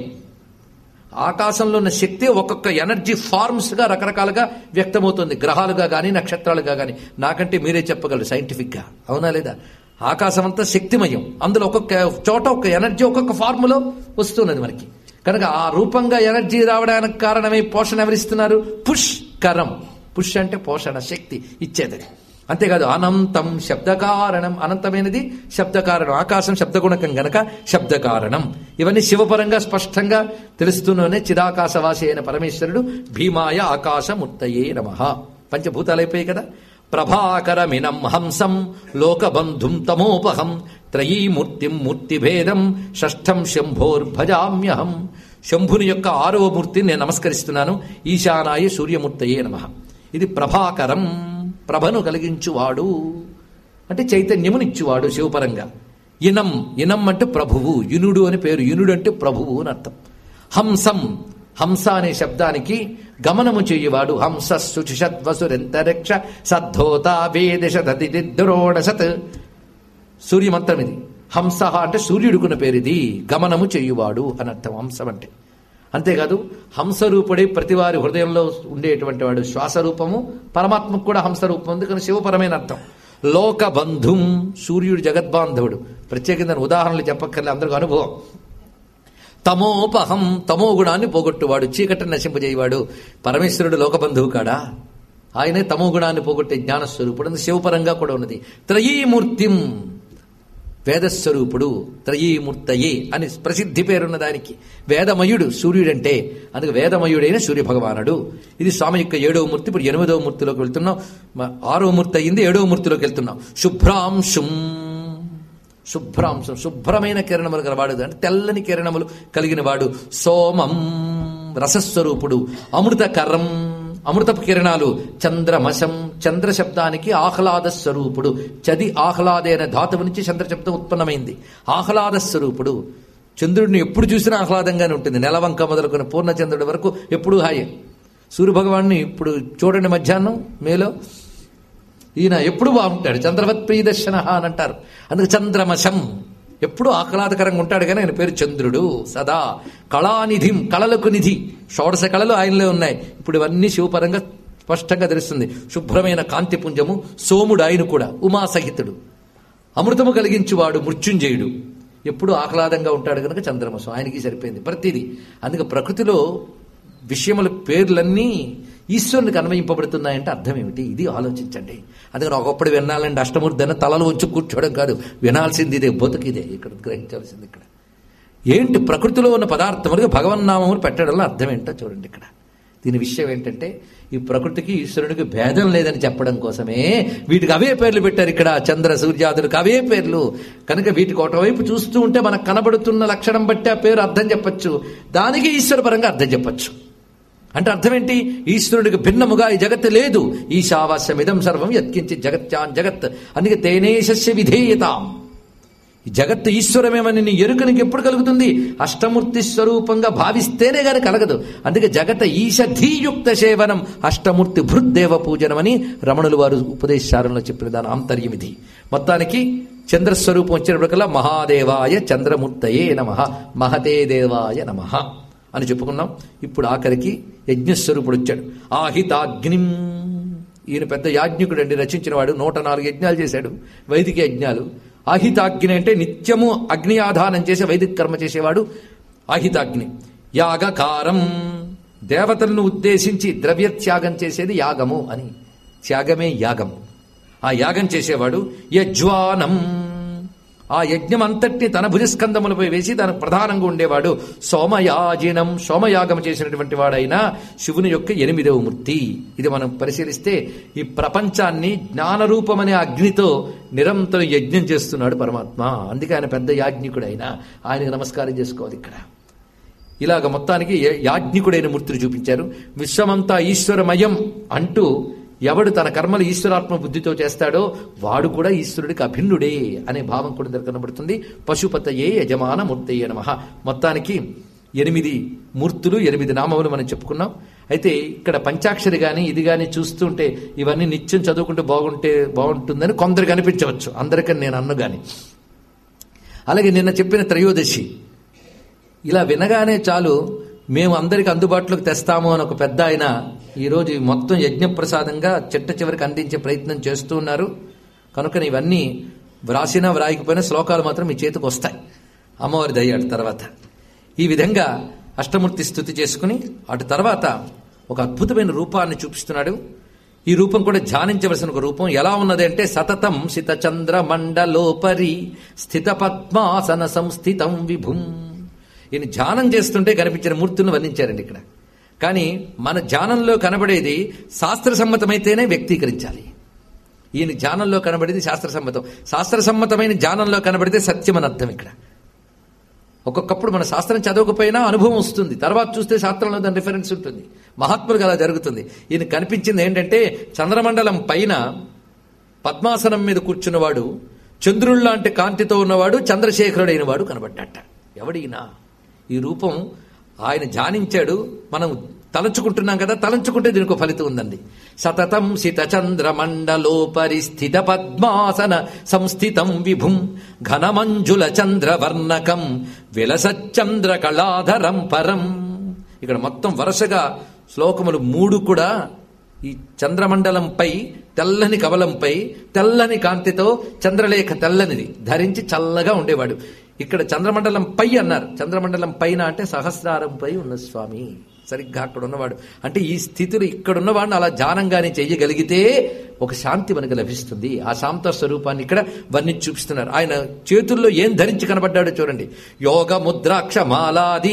ఆకాశంలో ఉన్న శక్తి ఒక్కొక్క ఎనర్జీ ఫార్మ్స్ గా రకరకాలుగా వ్యక్తమవుతుంది గ్రహాలుగా కానీ నక్షత్రాలుగా కానీ నాకంటే మీరే చెప్పగలరు సైంటిఫిక్ గా అవునా లేదా ఆకాశం అంతా శక్తిమయం అందులో ఒక్కొక్క చోట ఒక ఎనర్జీ ఒక్కొక్క ఫార్ములో వస్తున్నది మనకి కనుక ఆ రూపంగా ఎనర్జీ రావడానికి కారణమై పోషణ ఎవరిస్తున్నారు పుష్ కరం పుష్ అంటే పోషణ శక్తి ఇచ్చేది అంతేకాదు అనంతం శబ్దకారణం అనంతమైనది శబ్దకారణం ఆకాశం శబ్దగుణకం గనక శబ్దకారణం ఇవన్నీ శివపరంగా స్పష్టంగా తెలుస్తూనే చిదాకాశవాసి అయిన పరమేశ్వరుడు భీమాయ ఆకాశముత్తయే నమ పంచభూతాలైపోయాయి కదా ప్రభాకరమినం హంసం లోకబంధుం తమోపహం త్రయీమూర్తిం మూర్తిభేదం షష్ఠం శంభోర్భజామ్యహం శంభుని యొక్క ఆరవ మూర్తిని నేను నమస్కరిస్తున్నాను ఈశానాయ సూర్యమూర్తయే నమ ఇది ప్రభాకరం ప్రభను కలిగించువాడు అంటే చైతన్యమునిచ్చువాడు శివపరంగా ఇనం ఇనం అంటే ప్రభువు యునుడు అని పేరు యునుడు అంటే ప్రభువు అని అర్థం హంసం హంస అనే శబ్దానికి గమనము చేయువాడు హంస శుచిషద్వసురెంతరిక్ష సద్ధోత వేదశతదిద్రోణసత్ సూర్యమంత్రం ఇది హంస అంటే సూర్యుడుకున్న పేరు ఇది గమనము చేయువాడు అని అర్థం హంసం అంటే అంతేకాదు హంసరూపుడే ప్రతివారి హృదయంలో ఉండేటువంటి వాడు శ్వాసరూపము పరమాత్మకు కూడా హంసరూపం ఉంది కానీ శివపరమైన అర్థం లోకబంధుం సూర్యుడు జగద్బాంధవుడు ప్రత్యేకంగా ఉదాహరణలు చెప్పక్కర్లే అందరికీ అనుభవం తమోపహం తమో గుణాన్ని పోగొట్టువాడు చీకటిని నశింపజేయవాడు పరమేశ్వరుడు లోకబంధువు కాడా ఆయనే తమో గుణాన్ని పోగొట్టే జ్ఞానస్వరూపుడు శివపరంగా కూడా ఉన్నది త్రయీమూర్తిం వేదస్వరూపుడు త్రయీమూర్తయే అని ప్రసిద్ధి పేరున్న దానికి వేదమయుడు సూర్యుడంటే అందుకే వేదమయుడైన సూర్యభగవానుడు ఇది స్వామి యొక్క ఏడవ మూర్తి ఇప్పుడు ఎనిమిదవ మూర్తిలోకి వెళ్తున్నాం మ- ఆరవ మూర్తి అయింది ఏడవ మూర్తిలోకి వెళ్తున్నాం శుభ్రాంశుం శుభ్రాంశం శుభ్రమైన కిరణములు గలవాడు అంటే తెల్లని కిరణములు కలిగిన వాడు సోమం రసస్వరూపుడు అమృతకరం అమృతపు కిరణాలు చంద్రమశం చంద్ర శబ్దానికి ఆహ్లాద స్వరూపుడు చది ఆహ్లాదే అనే ధాతువు నుంచి చంద్ర శబ్దం ఉత్పన్నమైంది ఆహ్లాద స్వరూపుడు చంద్రుడిని ఎప్పుడు చూసినా ఆహ్లాదంగానే ఉంటుంది నెలవంక మొదలుకొని పూర్ణచంద్రుడి వరకు ఎప్పుడూ హాయే సూర్యభగవాన్ని ఇప్పుడు చూడండి మధ్యాహ్నం మేలో ఈయన ఎప్పుడు బాగుంటాడు చంద్రవత్ ప్రియదర్శన అని అంటారు అందుకు చంద్రమశం ఎప్పుడు ఆహ్లాదకరంగా ఉంటాడు కానీ ఆయన పేరు చంద్రుడు సదా కళానిధిం కళలకు నిధి షోడశ కళలు ఆయనలో ఉన్నాయి ఇప్పుడు ఇవన్నీ శివపరంగా స్పష్టంగా తెలుస్తుంది శుభ్రమైన కాంతిపుంజము సోముడు ఆయన కూడా ఉమాసహితుడు అమృతము కలిగించువాడు మృత్యుంజయుడు ఎప్పుడు ఆహ్లాదంగా ఉంటాడు కనుక చంద్రమసం ఆయనకి సరిపోయింది ప్రతిదీ అందుకే ప్రకృతిలో విషయముల పేర్లన్నీ ఈశ్వరునికి అన్వయింపబడుతున్నాయంటే అర్థం ఏమిటి ఇది ఆలోచించండి అందుకని ఒకప్పుడు వినాలండి అష్టమూర్ధన తలలో ఉంచి కూర్చోవడం కాదు వినాల్సింది ఇదే బతుకిదే ఇక్కడ గ్రహించాల్సింది ఇక్కడ ఏంటి ప్రకృతిలో ఉన్న పదార్థములుగా భగవన్నామములు పెట్టడంలో అర్థం ఏంటో చూడండి ఇక్కడ దీని విషయం ఏంటంటే ఈ ప్రకృతికి ఈశ్వరుడికి భేదం లేదని చెప్పడం కోసమే వీటికి అవే పేర్లు పెట్టారు ఇక్కడ చంద్ర సూర్యాదులకు అవే పేర్లు కనుక వీటికి ఒకవైపు చూస్తూ ఉంటే మనకు కనబడుతున్న లక్షణం బట్టి ఆ పేరు అర్థం చెప్పొచ్చు దానికి ఈశ్వర పరంగా అర్థం చెప్పొచ్చు అంటే అర్థం ఏంటి ఈశ్వరుడికి భిన్నముగా ఈ జగత్తు లేదు ఈశావాస్యమిదం సర్వం యత్కించి జగత్యాన్ జగత్ అందుకే తేనేశస్య విధేయతాం ఈ జగత్తు ఈశ్వరమేమని నీ ఎరుక నీకు ఎప్పుడు కలుగుతుంది అష్టమూర్తి స్వరూపంగా భావిస్తేనే గాని కలగదు అందుకే జగత ఈశధీయుక్త సేవనం అష్టమూర్తి భృద్దేవ పూజనం అని రమణులు వారు ఉపదేశారంలో చెప్పిన దాని ఆంతర్యం ఇది మొత్తానికి చంద్రస్వరూపం వచ్చినప్పటికల్లా మహాదేవాయ చంద్రమూర్తయే నమ మహతే దేవాయ నమ అని చెప్పుకున్నాం ఇప్పుడు ఆఖరికి యజ్ఞస్వరూపుడు వచ్చాడు ఆహితాగ్నిం ఈయన పెద్ద యాజ్ఞికుడు అండి రచించిన వాడు నూట నాలుగు యజ్ఞాలు చేశాడు వైదిక యజ్ఞాలు ఆహితాగ్ని అంటే నిత్యము అగ్ని ఆధానం చేసే వైదిక కర్మ చేసేవాడు ఆహితాగ్ని యాగకారం దేవతలను ఉద్దేశించి ద్రవ్య త్యాగం చేసేది యాగము అని త్యాగమే యాగం ఆ యాగం చేసేవాడు యజ్వానం ఆ యజ్ఞం అంతటిని తన భుజస్కందములపై వేసి దానికి ప్రధానంగా ఉండేవాడు సోమయాజినం సోమయాగం చేసినటువంటి వాడైన శివుని యొక్క ఎనిమిదవ మూర్తి ఇది మనం పరిశీలిస్తే ఈ ప్రపంచాన్ని జ్ఞానరూపమనే అగ్నితో నిరంతరం యజ్ఞం చేస్తున్నాడు పరమాత్మ అందుకే ఆయన పెద్ద యాజ్ఞికుడు అయినా ఆయనకు నమస్కారం చేసుకోవాలి ఇక్కడ ఇలాగ మొత్తానికి యా- యాజ్ఞికుడైన మూర్తిని చూపించారు విశ్వమంతా ఈశ్వరమయం అంటూ ఎవడు తన కర్మలు ఈశ్వరాత్మ బుద్ధితో చేస్తాడో వాడు కూడా ఈశ్వరుడికి అభిన్నుడే అనే భావం కూడా దగ్గర కనబడుతుంది పశుపతయే యజమాన మూర్తయ్య నమ మొత్తానికి ఎనిమిది మూర్తులు ఎనిమిది నామములు మనం చెప్పుకున్నాం అయితే ఇక్కడ పంచాక్షరి కానీ ఇది కానీ చూస్తుంటే ఇవన్నీ నిత్యం చదువుకుంటే బాగుంటే బాగుంటుందని కొందరికి అనిపించవచ్చు అందరికని నేను అన్ను గాని అలాగే నిన్న చెప్పిన త్రయోదశి ఇలా వినగానే చాలు మేము అందరికి అందుబాటులోకి తెస్తాము అని ఒక పెద్ద ఆయన ఈరోజు ఈ మొత్తం యజ్ఞప్రసాదంగా చిట్ట చివరికి అందించే ప్రయత్నం చేస్తూ ఉన్నారు కనుక ఇవన్నీ వ్రాసినా వ్రాయకపోయినా శ్లోకాలు మాత్రం మీ చేతికి వస్తాయి అమ్మవారి దయ్యాడు తర్వాత ఈ విధంగా అష్టమూర్తి స్థుతి చేసుకుని అటు తర్వాత ఒక అద్భుతమైన రూపాన్ని చూపిస్తున్నాడు ఈ రూపం కూడా ధ్యానించవలసిన ఒక రూపం ఎలా ఉన్నది అంటే సతతం సిత చంద్ర మండలోపరి స్థిత పద్మాసన సంస్థితం విభుం ఈయన ధ్యానం చేస్తుంటే కనిపించిన మూర్తులను వర్ణించారండి ఇక్కడ కానీ మన ధ్యానంలో కనబడేది శాస్త్ర సమ్మతమైతేనే వ్యక్తీకరించాలి ఈయన ధ్యానంలో కనబడేది శాస్త్ర సమ్మతం శాస్త్ర సమ్మతమైన ధ్యానంలో కనబడితే సత్యం అని అర్థం ఇక్కడ ఒక్కొక్కప్పుడు మన శాస్త్రం చదవకపోయినా అనుభవం వస్తుంది తర్వాత చూస్తే శాస్త్రంలో దాని రిఫరెన్స్ ఉంటుంది మహాత్ములకు అలా జరుగుతుంది ఈయన కనిపించింది ఏంటంటే చంద్రమండలం పైన పద్మాసనం మీద కూర్చున్నవాడు చంద్రుల్లాంటి కాంతితో ఉన్నవాడు చంద్రశేఖరుడైన వాడు కనబడ్డట ఎవడీనా ఈ రూపం ఆయన ధ్యానించాడు మనం తలంచుకుంటున్నాం కదా తలంచుకుంటే దీనికి ఒక ఫలితం ఉందండి సతతం సిత చంద్ర మండలోపరి స్థిత పద్మాసన సంస్థితం విభుం ఘనమంజుల చంద్ర వర్ణకం విలసచంద్ర కళాధరం పరం ఇక్కడ మొత్తం వరుసగా శ్లోకములు మూడు కూడా ఈ చంద్రమండలంపై తెల్లని కవలంపై తెల్లని కాంతితో చంద్రలేఖ తెల్లనిది ధరించి చల్లగా ఉండేవాడు ఇక్కడ చంద్రమండలం పై అన్నారు చంద్రమండలం పైన అంటే సహస్రారంపై ఉన్న స్వామి సరిగ్గా అక్కడ ఉన్నవాడు అంటే ఈ స్థితిలో ఇక్కడ ఉన్నవాడిని అలా ధ్యానంగానే చెయ్యగలిగితే ఒక శాంతి మనకు లభిస్తుంది ఆ శాంత స్వరూపాన్ని ఇక్కడ వర్ణించి చూపిస్తున్నారు ఆయన చేతుల్లో ఏం ధరించి కనబడ్డాడో చూడండి యోగ ముద్రాక్ష మాలాది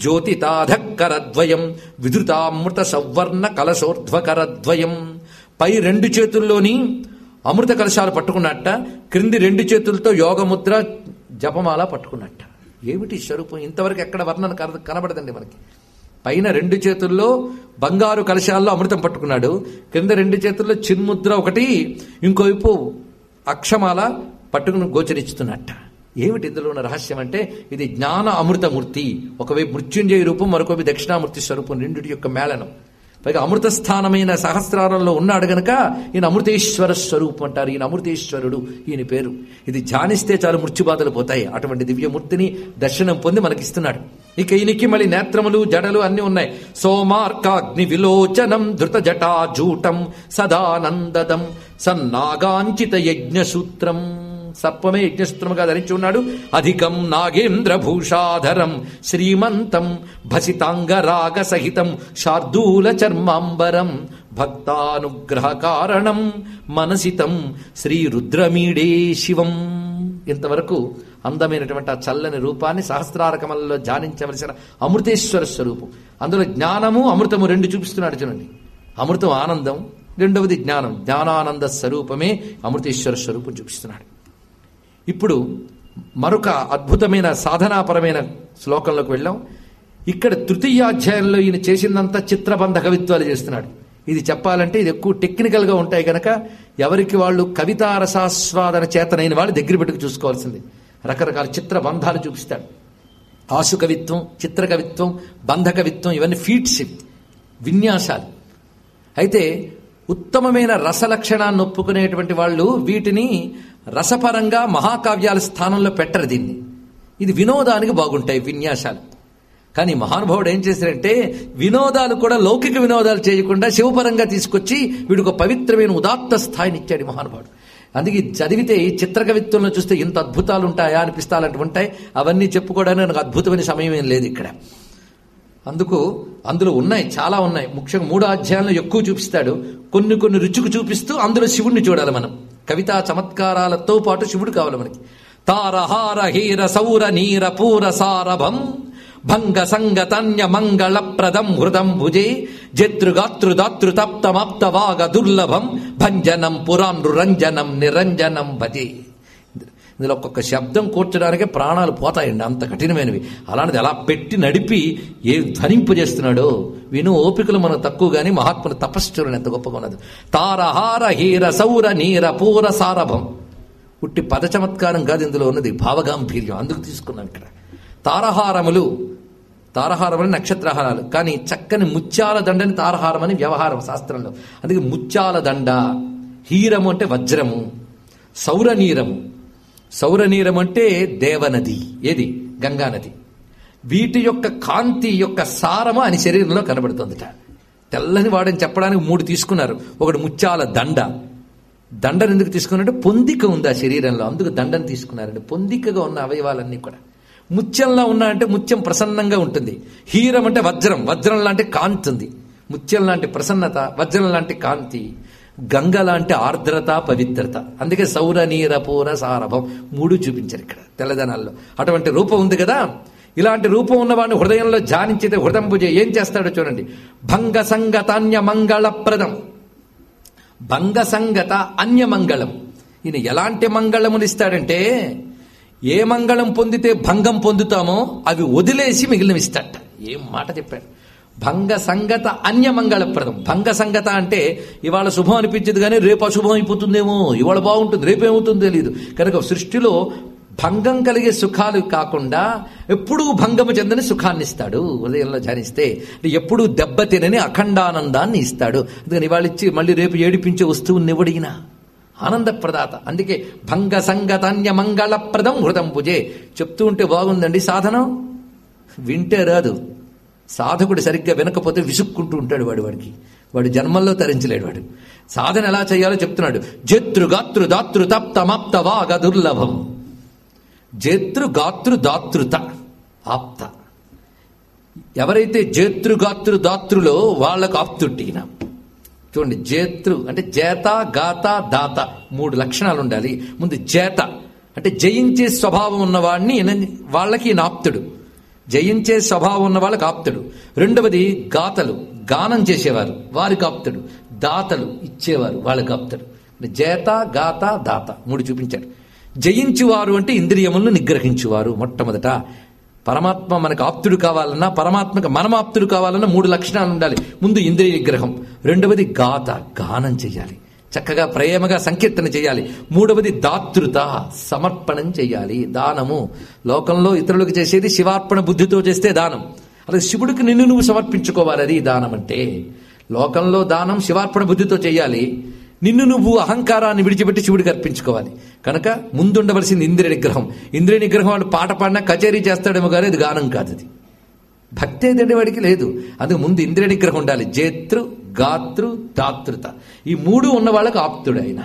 జ్యోతితాధకరద్వయం విధృతామృత సవర్ణ కలశోర్ధ్వకరద్వయం పై రెండు చేతుల్లోని అమృత కలశాలు పట్టుకున్నట్ట క్రింది రెండు చేతులతో యోగముద్ర జపమాల పట్టుకున్నట్ట ఏమిటి ఈ స్వరూపం ఇంతవరకు ఎక్కడ వర్ణన కన- కనబడదండి మనకి పైన రెండు చేతుల్లో బంగారు కలశాల్లో అమృతం పట్టుకున్నాడు కింద రెండు చేతుల్లో చిన్ముద్ర ఒకటి ఇంకోవైపు అక్షమాల పట్టుకుని గోచరిస్తున్నట్ట ఏమిటి ఇందులో ఉన్న రహస్యం అంటే ఇది జ్ఞాన అమృతమూర్తి ఒకవైపు మృత్యుంజయ రూపం మరొకవైపు దక్షిణామూర్తి స్వరూపం రెండిటి యొక్క మేళనం పైగా అమృత స్థానమైన సహస్రారంలో ఉన్నాడు గనక ఈయన అమృతేశ్వర స్వరూపం అంటారు ఈయన అమృతేశ్వరుడు ఈయన పేరు ఇది ధ్యానిస్తే చాలు మృత్యుబాధలు పోతాయి అటువంటి దివ్యమూర్తిని దర్శనం పొంది మనకిస్తున్నాడు ఇక ఈయనకి మళ్ళీ నేత్రములు జడలు అన్ని ఉన్నాయి సోమార్కాగ్ని విలోచనం ధృత జటాజూటం సదానందదం సన్నాగాంచిత యజ్ఞ సూత్రం సర్పమే యజ్ఞసూత్రముగా ధరించి ఉన్నాడు అధికం నాగేంద్ర భూషాధరం శ్రీమంతం భసితాంగరాగ సహితం శార్దూల చర్మాంబరం భక్తానుగ్రహ కారణం మనసితం శ్రీ రుద్రమీడే శివం ఇంతవరకు అందమైనటువంటి ఆ చల్లని రూపాన్ని సహస్రారకమలలో ధ్యానించవలసిన అమృతేశ్వర స్వరూపం అందులో జ్ఞానము అమృతము రెండు చూపిస్తున్నాడు చూడండి అమృతం ఆనందం రెండవది జ్ఞానం జ్ఞానానంద స్వరూపమే అమృతేశ్వర స్వరూపం చూపిస్తున్నాడు ఇప్పుడు మరొక అద్భుతమైన సాధనాపరమైన శ్లోకంలోకి వెళ్ళాం ఇక్కడ తృతీయాధ్యాయంలో ఈయన చేసిందంతా చిత్రబంధ కవిత్వాలు చేస్తున్నాడు ఇది చెప్పాలంటే ఇది ఎక్కువ టెక్నికల్గా ఉంటాయి గనక ఎవరికి వాళ్ళు కవితా రసాస్వాదన చేతనైన వాళ్ళు దగ్గర పెట్టుకు చూసుకోవాల్సింది రకరకాల చిత్ర బంధాలు చూపిస్తాడు ఆసు కవిత్వం చిత్ర కవిత్వం బంధ కవిత్వం ఇవన్నీ ఫీట్స్ ఇవి విన్యాసాలు అయితే ఉత్తమమైన రసలక్షణాన్ని ఒప్పుకునేటువంటి వాళ్ళు వీటిని రసపరంగా మహాకావ్యాల స్థానంలో పెట్టరు దీన్ని ఇది వినోదానికి బాగుంటాయి విన్యాసాలు కానీ మహానుభావుడు ఏం చేశాడంటే వినోదాలు కూడా లౌకిక వినోదాలు చేయకుండా శివపరంగా తీసుకొచ్చి వీడికి ఒక పవిత్రమైన ఉదాత్త స్థాయిని ఇచ్చాడు ఈ మహానుభావుడు అందుకే ఇది చదివితే ఈ చిత్రకవిత్వంలో చూస్తే ఇంత అద్భుతాలు ఉంటాయా అనిపిస్తాలంటూ ఉంటాయి అవన్నీ చెప్పుకోవడానికి నాకు అద్భుతమైన సమయం ఏం లేదు ఇక్కడ అందుకు అందులో ఉన్నాయి చాలా ఉన్నాయి ముఖ్యంగా మూడో అధ్యాయంలో ఎక్కువ చూపిస్తాడు కొన్ని కొన్ని రుచికి చూపిస్తూ అందులో శివుణ్ణి చూడాలి మనం కవితా చమత్కారాలతో పాటు శివుడు కావాలి మనకి తారహార హీర సౌర నీర పూర సారభం భంగ సంగతన్య మంగళ ప్రదం హృదం భుజే జతృగాతృ దాతృ తప్తమాప్త వాగ దుర్లభం భంజనం పురాణృరంజనం నిరంజనం భజే ఇందులో ఒక్కొక్క శబ్దం కూర్చడానికే ప్రాణాలు పోతాయండి అంత కఠినమైనవి అలాంటిది అలా పెట్టి నడిపి ఏ ధ్వనింపజేస్తున్నాడో విను ఓపికలు మనకు తక్కువ గాని మహాత్ముల తపశ్చరుని ఎంత గొప్పగా ఉన్నది తారహార హీర సౌర నీర పూర సారభం ఉట్టి పద చమత్కారం కాదు ఇందులో ఉన్నది భావగాంభీర్యం అందుకు తీసుకున్నాను ఇక్కడ తారహారములు తారహారములు నక్షత్రహారాలు కానీ చక్కని ముత్యాల దండని తారహారం అని వ్యవహారం శాస్త్రంలో అందుకే ముత్యాల దండ హీరము అంటే వజ్రము సౌరనీరము సౌరనీరం అంటే దేవనది ఏది గంగానది వీటి యొక్క కాంతి యొక్క సారము అని శరీరంలో కనబడుతుందిట తెల్లని వాడని చెప్పడానికి మూడు తీసుకున్నారు ఒకటి ముత్యాల దండ దండను ఎందుకు తీసుకున్నారంటే పొందిక ఉంది ఆ శరీరంలో అందుకు దండను తీసుకున్నారండి పొందికగా ఉన్న అవయవాలన్నీ కూడా ముత్యంలా ఉన్నా అంటే ముత్యం ప్రసన్నంగా ఉంటుంది హీరం అంటే వజ్రం వజ్రం లాంటి కాంతి ఉంది ముత్యం లాంటి ప్రసన్నత వజ్రం లాంటి కాంతి గంగ లాంటి ఆర్ద్రత పవిత్రత అందుకే సౌర నీర పూర సారభం మూడు చూపించారు ఇక్కడ తెల్లదనాల్లో అటువంటి రూపం ఉంది కదా ఇలాంటి రూపం ఉన్నవాడిని హృదయంలో ధ్యానించితే హృదయం పూజ ఏం చేస్తాడో చూడండి భంగ సంగతాన్య మంగళప్రదం భంగ సంగత అన్యమంగళం ఈయన ఎలాంటి మంగళములు ఇస్తాడంటే ఏ మంగళం పొందితే భంగం పొందుతామో అవి వదిలేసి మిగిలినవి ఇస్తాడట ఏం మాట చెప్పాడు భంగ సంగత అన్యమంగళప్రదం భంగ సంగత అంటే ఇవాళ శుభం అనిపించదు కానీ రేపు అశుభం అయిపోతుందేమో ఇవాళ బాగుంటుంది రేపేమవుతుందో తెలియదు కనుక సృష్టిలో భంగం కలిగే సుఖాలు కాకుండా ఎప్పుడూ భంగము చెందని సుఖాన్ని ఇస్తాడు ఉదయంలో ధ్యానిస్తే అంటే ఎప్పుడూ దెబ్బతినని అఖండానందాన్ని ఇస్తాడు అందుకని ఇవాళ ఇచ్చి మళ్ళీ రేపు ఏడిపించే వస్తువుని ఎవడిగినా ఆనందప్రదాత అందుకే భంగ సంగతాన్య మంగళప్రదం హృదం పూజే చెప్తూ ఉంటే బాగుందండి సాధనం వింటే రాదు సాధకుడు సరిగ్గా వినకపోతే విసుక్కుంటూ ఉంటాడు వాడు వాడికి వాడు జన్మల్లో తరించలేడు వాడు సాధన ఎలా చేయాలో చెప్తున్నాడు జతృ గాతృ దాతృ తప్తమాప్త వాగ దుర్లభం జేతృ గాతృ దాతృత ఆప్త ఎవరైతే జేతృ గాతృ దాతృలో వాళ్ళకు ఆప్తుట్టిన చూడండి జేతృ అంటే జేత గాత దాత మూడు లక్షణాలు ఉండాలి ముందు జేత అంటే జయించే స్వభావం ఉన్నవాడిని ఈయన- వాళ్ళకి ఈయన ఆప్తుడు జయించే స్వభావం ఉన్న వాళ్ళకి ఆప్తుడు రెండవది గాతలు గానం చేసేవారు వారికి ఆప్తుడు దాతలు ఇచ్చేవారు వాళ్ళకి ఆప్తుడు అంటే జేత గాత దాత మూడు చూపించాడు జయించువారు అంటే ఇంద్రియములను నిగ్రహించువారు మొట్టమొదట పరమాత్మ మనకు ఆప్తుడు కావాలన్నా పరమాత్మకు మనం ఆప్తుడు కావాలన్నా మూడు లక్షణాలు ఉండాలి ముందు ఇంద్రియ నిగ్రహం రెండవది గాత గానం చేయాలి చక్కగా ప్రేమగా సంకీర్తన చేయాలి మూడవది దాతృత సమర్పణం చేయాలి దానము లోకంలో ఇతరులకు చేసేది శివార్పణ బుద్ధితో చేస్తే దానం అలాగే శివుడికి నిన్ను నువ్వు సమర్పించుకోవాలి అది దానం అంటే లోకంలో దానం శివార్పణ బుద్ధితో చేయాలి నిన్ను నువ్వు అహంకారాన్ని విడిచిపెట్టి శివుడికి అర్పించుకోవాలి కనుక ముందుండవలసింది ఇంద్రియ నిగ్రహం ఇంద్రియ నిగ్రహం వాడు పాట పాడినా కచేరీ చేస్తాడేమో కానీ అది గానం కాదు అది భక్తి ఏదంటే వాడికి లేదు అందుకు ముందు ఇంద్రియ నిగ్రహం ఉండాలి జేతృ గాతృ దాతృత ఈ మూడు ఉన్న వాళ్ళకు ఆప్తుడు ఆయన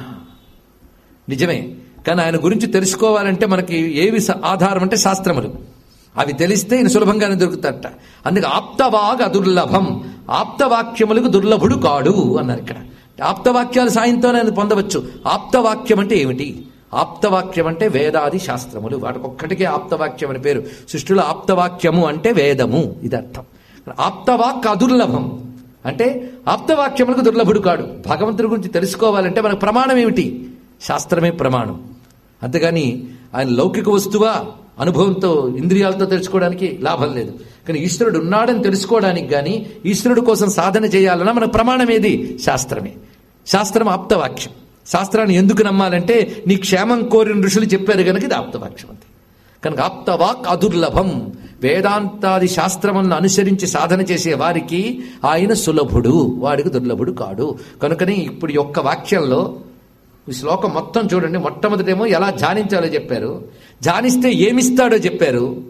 నిజమే కానీ ఆయన గురించి తెలుసుకోవాలంటే మనకి ఏవి స- ఆధారం అంటే శాస్త్రములు అవి తెలిస్తే ఈయన సులభంగానే దొరుకుతాడట అందుకే ఆప్తవాగ అదుర్లభం ఆప్తవాక్యములకు దుర్లభుడు కాడు అన్నారు ఇక్కడ ఆప్తవాక్యాల సాయంతో ఆయన పొందవచ్చు ఆప్తవాక్యం అంటే ఏమిటి ఆప్తవాక్యం అంటే వేదాది శాస్త్రములు వాటికొక్కటికే ఆప్తవాక్యం అని పేరు సృష్టిలో ఆప్తవాక్యము అంటే వేదము ఇది అర్థం ఆప్తవాక్ అదుర్లభం అంటే ఆప్తవాక్యములకు దుర్లభుడు కాడు భగవంతుడి గురించి తెలుసుకోవాలంటే మనకు ప్రమాణం ఏమిటి శాస్త్రమే ప్రమాణం అంతేగాని ఆయన లౌకిక వస్తువా అనుభవంతో ఇంద్రియాలతో తెలుసుకోవడానికి లాభం లేదు కానీ ఈశ్వరుడు ఉన్నాడని తెలుసుకోవడానికి గాని ఈశ్వరుడు కోసం సాధన చేయాలన్నా మన ప్రమాణం ఏది శాస్త్రమే శాస్త్రం ఆప్తవాక్యం శాస్త్రాన్ని ఎందుకు నమ్మాలంటే నీ క్షేమం కోరిన ఋషులు చెప్పారు కనుక ఇది ఆప్తవాక్యం అంతే కనుక ఆప్తవాక్ అదుర్లభం వేదాంతాది శాస్త్రములను అనుసరించి సాధన చేసే వారికి ఆయన సులభుడు వాడికి దుర్లభుడు కాడు కనుకని ఇప్పుడు ఈ ఒక్క వాక్యంలో ఈ శ్లోకం మొత్తం చూడండి మొట్టమొదటేమో ఎలా ధ్యానించాలో చెప్పారు ధ్యానిస్తే ఏమిస్తాడో చెప్పారు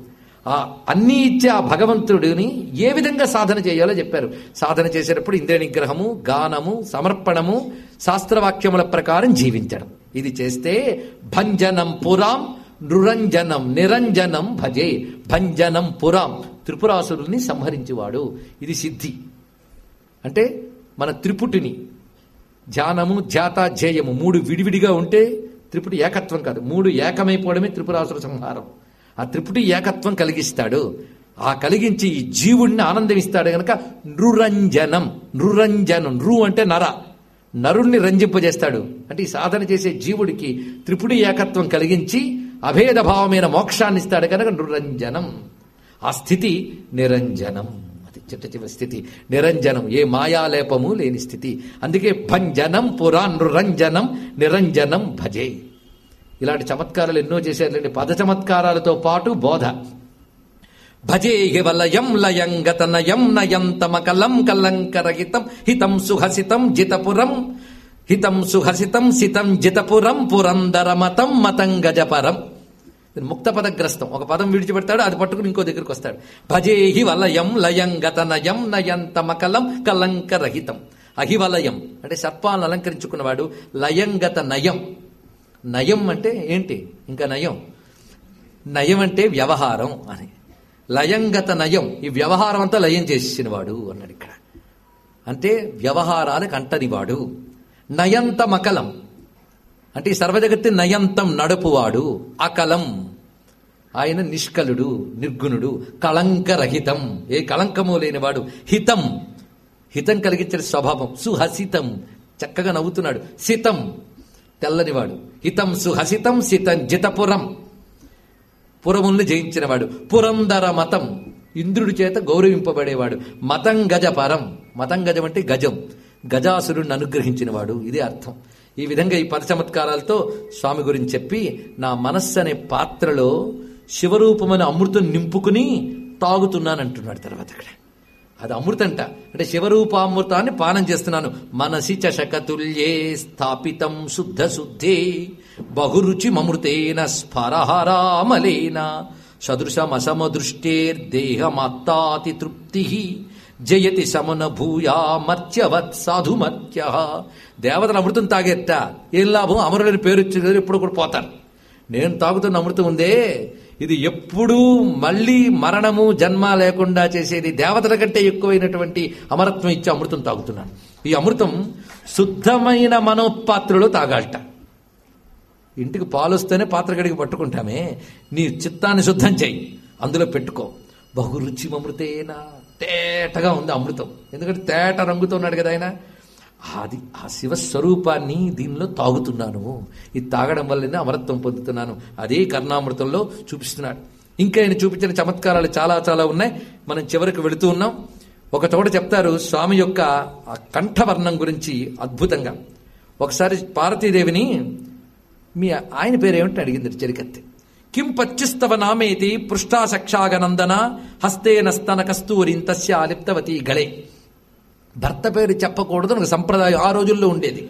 ఆ అన్నీ ఇచ్చే ఆ భగవంతుడిని ఏ విధంగా సాధన చేయాలో చెప్పారు సాధన చేసేటప్పుడు ఇంద్రియ నిగ్రహము గానము సమర్పణము శాస్త్రవాక్యముల ప్రకారం జీవించడం ఇది చేస్తే భంజనం పురాం నృరంజనం నిరంజనం భజే భంజనం పురాం త్రిపురాసురుల్ని సంహరించువాడు ఇది సిద్ధి అంటే మన త్రిపుటిని ధ్యానము ధ్యాత ధ్యేయము మూడు విడివిడిగా ఉంటే త్రిపుటి ఏకత్వం కాదు మూడు ఏకమైపోవడమే త్రిపురాసుర సంహారం ఆ త్రిపుటి ఏకత్వం కలిగిస్తాడు ఆ కలిగించి ఈ జీవుణ్ణి ఆనందమిస్తాడు గనక నృరంజనం నృరంజనం నృ అంటే నర నరుణ్ణి రంజింపజేస్తాడు అంటే ఈ సాధన చేసే జీవుడికి త్రిపుడి ఏకత్వం కలిగించి అభేద భావమైన మోక్షాన్ని ఇస్తాడు కనుక నృరంజనం ఆ స్థితి నిరంజనం అది చిట్ట చివరి స్థితి నిరంజనం ఏ మాయాలేపము లేని స్థితి అందుకే భంజనం పురా నృరంజనం నిరంజనం భజే ఇలాంటి చమత్కారాలు ఎన్నో చేశారులేండి పద చమత్కారాలతో పాటు బోధ భజే వలయం లయం గతనయం నయంతమకలం కలంకరహితం హితం సుహసితం జితపురం హితం సుహసితం సితం జితపురం పురందరమతం మతం గజపరం ఇది ముక్త పదగ్రస్తం ఒక పదం విడిచిపెడతాడు అది పట్టుకుని ఇంకో దగ్గరికి వస్తాడు భజేహి వలయం లయం గతనయం నయంతమకలం కలంకరహితం అహివలయం అంటే సర్పాలను అలంకరించుకున్నవాడు లయంగత నయం నయం అంటే ఏంటి ఇంకా నయం నయం అంటే వ్యవహారం అని లయంగత నయం ఈ వ్యవహారం అంతా లయం చేసినవాడు అన్నాడు ఇక్కడ అంటే వ్యవహారాలకు అంటనివాడు నయంత మకలం అంటే ఈ సర్వజగత్తి నయంతం నడుపువాడు అకలం ఆయన నిష్కలుడు నిర్గుణుడు కళంకరహితం ఏ కళంకము లేనివాడు హితం హితం కలిగించే స్వభావం సుహసితం చక్కగా నవ్వుతున్నాడు సితం తెల్లనివాడు హితం సుహసితం సితం జితపురం పురముల్ని జయించినవాడు పురందర మతం ఇంద్రుడి చేత గౌరవింపబడేవాడు మతం గజ పరం మతం గజం అంటే గజం గజాసురుణ్ణి అనుగ్రహించినవాడు ఇదే అర్థం ఈ విధంగా ఈ పద చమత్కారాలతో స్వామి గురించి చెప్పి నా మనస్సు అనే పాత్రలో శివరూపమైన అమృతం నింపుకుని తాగుతున్నానంటున్నాడు తర్వాత అక్కడ అది అమృతంట అంటే శివరూపామృతాన్ని పానం చేస్తున్నాను మనసి చషకతుల్యే స్థాపితం శుద్ధ శుద్ధే బహురుచి మమృతేన స్ఫరహరామలేన సదృశమసమదృష్టేర్దేహమాత్తాతి తృప్తి జయతి సమన భూయా మర్త్యవత్ సాధుమత్య దేవతలు అమృతం తాగేట ఏం లాభం అమరులని పేరు ఇచ్చిన ఎప్పుడు కూడా పోతారు నేను తాగుతున్న అమృతం ఉందే ఇది ఎప్పుడూ మళ్ళీ మరణము జన్మ లేకుండా చేసేది దేవతల కంటే ఎక్కువైనటువంటి అమరత్వం ఇచ్చే అమృతం తాగుతున్నాను ఈ అమృతం శుద్ధమైన మనోపాత్రలో తాగాలట ఇంటికి పాలు వస్తేనే పాత్ర గడికి పట్టుకుంటామే నీ చిత్తాన్ని శుద్ధం చేయి అందులో పెట్టుకో బహురుచి అమృతేనా తేటగా ఉంది అమృతం ఎందుకంటే తేట రంగుతో ఉన్నాడు కదా ఆయన అది ఆ శివస్వరూపాన్ని దీనిలో తాగుతున్నాను ఇది తాగడం వల్లనే అమరత్వం పొందుతున్నాను అదే కర్ణామృతంలో చూపిస్తున్నాడు ఇంకా ఆయన చూపించిన చమత్కారాలు చాలా చాలా ఉన్నాయి మనం చివరికి వెళుతూ ఉన్నాం ఒక చోట చెప్తారు స్వామి యొక్క ఆ కంఠవర్ణం గురించి అద్భుతంగా ఒకసారి పార్వతీదేవిని మీ ఆయన పేరేమిటి అడిగింది చెరికత్తి కిం పచ్చిస్తవ నామేతి పృష్ఠాసక్షాగనందన హస్తేన స్తన కస్తూరిం తస్య లిప్తవతి గళే భర్త పేరు చెప్పకూడదు ఒక సంప్రదాయం ఆ రోజుల్లో ఉండేది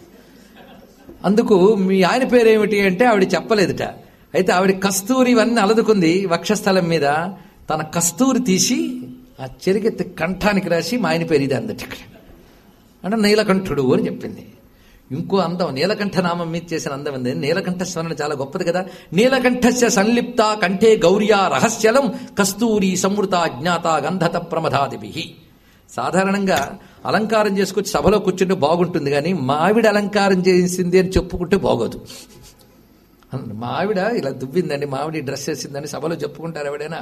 అందుకు మీ ఆయన పేరేమిటి అంటే ఆవిడ చెప్పలేదుట అయితే ఆవిడ కస్తూరి ఇవన్నీ అలదుకుంది వక్షస్థలం మీద తన కస్తూరి తీసి ఆ చెరిగెత్తి కంఠానికి రాసి మా ఆయన పేరు ఇది అందట ఇక్కడ అంటే నీలకంఠుడు అని చెప్పింది ఇంకో అందం నీలకంఠ నామం మీద చేసిన అందం ఉంది నీలకంఠ స్మరణ చాలా గొప్పది కదా నీలకంఠస్య సంలిప్త కంఠే గౌర్యా రహస్యలం కస్తూరి సంవృత జ్ఞాత గంధత ప్రమదాదిభి సాధారణంగా అలంకారం చేసుకొచ్చి సభలో కూర్చుంటే బాగుంటుంది కానీ మావిడ అలంకారం చేసింది అని చెప్పుకుంటే బాగోదు మా ఆవిడ ఇలా దువ్విందండి మావిడి డ్రెస్ వేసిందని సభలో చెప్పుకుంటారు ఎవడైనా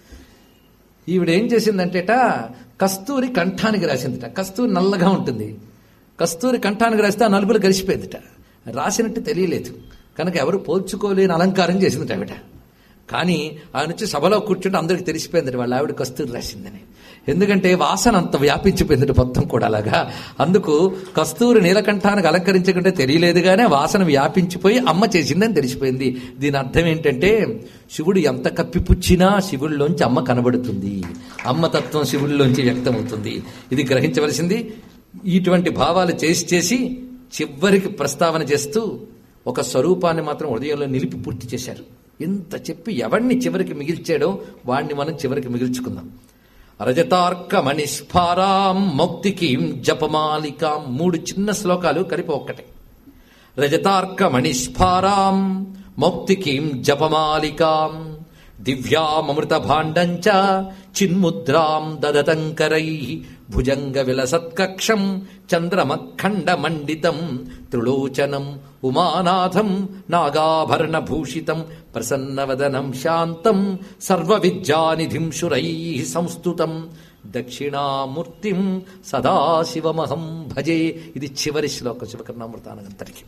ఈవిడ ఏం చేసిందంటేట కస్తూరి కంఠానికి రాసిందిట కస్తూరి నల్లగా ఉంటుంది కస్తూరి కంఠానికి రాస్తే ఆ నలుపులు కలిసిపోయిందిట రాసినట్టు తెలియలేదు కనుక ఎవరు పోల్చుకోలేని అలంకారం చేసిందిట ఆవిడ కానీ ఆయన వచ్చి సభలో కూర్చుంటే అందరికి తెలిసిపోయింది వాళ్ళ ఆవిడ కస్తూరి రాసిందని ఎందుకంటే వాసన అంత వ్యాపించిపోయింది మొత్తం కూడా అలాగా అందుకు కస్తూరి నీలకంఠానికి అలంకరించకుంటే తెలియలేదుగానే వాసన వ్యాపించిపోయి అమ్మ చేసిందని తెలిసిపోయింది దీని అర్థం ఏంటంటే శివుడు ఎంత కప్పిపుచ్చినా శివుడిలోంచి అమ్మ కనబడుతుంది అమ్మ తత్వం శివుడిలోంచి వ్యక్తమవుతుంది ఇది గ్రహించవలసింది ఇటువంటి భావాలు చేసి చేసి చివరికి ప్రస్తావన చేస్తూ ఒక స్వరూపాన్ని మాత్రం హృదయంలో నిలిపి పూర్తి చేశారు ఇంత చెప్పి ఎవరిని చివరికి మిగిల్చాడో వాణ్ణి మనం చివరికి మిగిల్చుకుందాం రజతార్క మణిస్ఫారాం మౌక్తికీం జపమాలికాం మూడు చిన్న శ్లోకాలు కలిపి ఒక్కటే రజతార్క మణిస్ఫారాం మౌక్తికీం జపమాలికాం దివ్యామృత భాండంచ చిన్ముద్రాం దదతంకరై భుజంగ విలసత్కక్షం చంద్రమఖండ మండితం త్రిలోచనం ఉమానాథం నాగాభరణ భూషితం ప్రసన్నవదనం శాంతం సర్వవిద్యానిధిం శురై సంస్తుతం దక్షిణామూర్తిం సదాశివమహం భజే ఇది చివరి శ్లోకం శివకర్ణామృతానంతరికి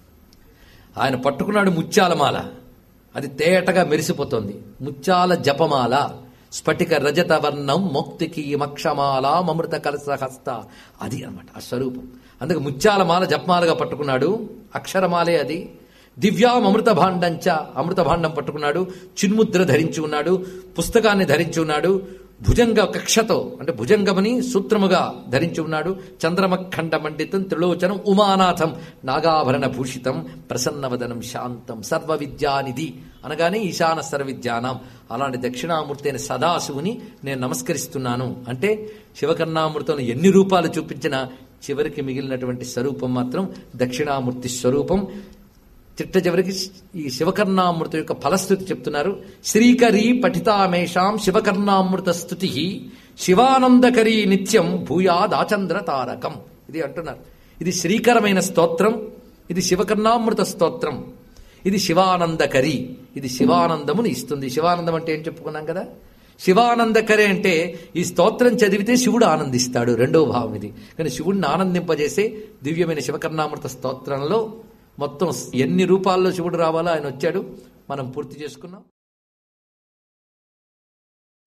ఆయన పట్టుకున్నాడు ముత్యాలమాల అది తేటగా మెరిసిపోతోంది ముత్యాల జపమాల స్ఫటిక రజత వర్ణం మొక్తికి మక్షమాల మమృత కలసహస్త అది అన్నమాట ఆ స్వరూపం అందుకే ముత్యాలమాల జపమాలగా పట్టుకున్నాడు అక్షరమాలే అది దివ్యాం అమృత భాండంచ అమృత భాండం పట్టుకున్నాడు చిన్ముద్ర ధరించి ఉన్నాడు పుస్తకాన్ని ధరించి ఉన్నాడు భుజంగ కక్షతో అంటే భుజంగమని సూత్రముగా ధరించి ఉన్నాడు చంద్రమఖండ మండితం త్రిలోచనం ఉమానాథం నాగాభరణ భూషితం ప్రసన్నవదనం శాంతం సర్వ విద్యానిధి అనగానే ఈశాన సర్వవిద్యానం అలాంటి దక్షిణామూర్తి అయిన సదాశివుని నేను నమస్కరిస్తున్నాను అంటే శివకర్ణామృతం ఎన్ని రూపాలు చూపించినా చివరికి మిగిలినటువంటి స్వరూపం మాత్రం దక్షిణామూర్తి స్వరూపం చిట్ట చివరికి ఈ శివకర్ణామృత యొక్క ఫలస్థుతి చెప్తున్నారు శ్రీకరీ పఠితామేషాం శివకర్ణామృత స్థుతి శివానందకరీ నిత్యం భూయాదాచంద్ర తారకం ఇది అంటున్నారు ఇది శ్రీకరమైన స్తోత్రం ఇది శివకర్ణామృత స్తోత్రం ఇది శివానందకరి ఇది శివానందమును ఇస్తుంది శివానందం అంటే ఏం చెప్పుకున్నాం కదా శివానందకరి అంటే ఈ స్తోత్రం చదివితే శివుడు ఆనందిస్తాడు రెండో భావం ఇది కానీ శివుడిని ఆనందింపజేసే దివ్యమైన శివకర్ణామృత స్తోత్రంలో మొత్తం ఎన్ని రూపాల్లో శివుడు రావాలో ఆయన వచ్చాడు మనం పూర్తి చేసుకున్నాం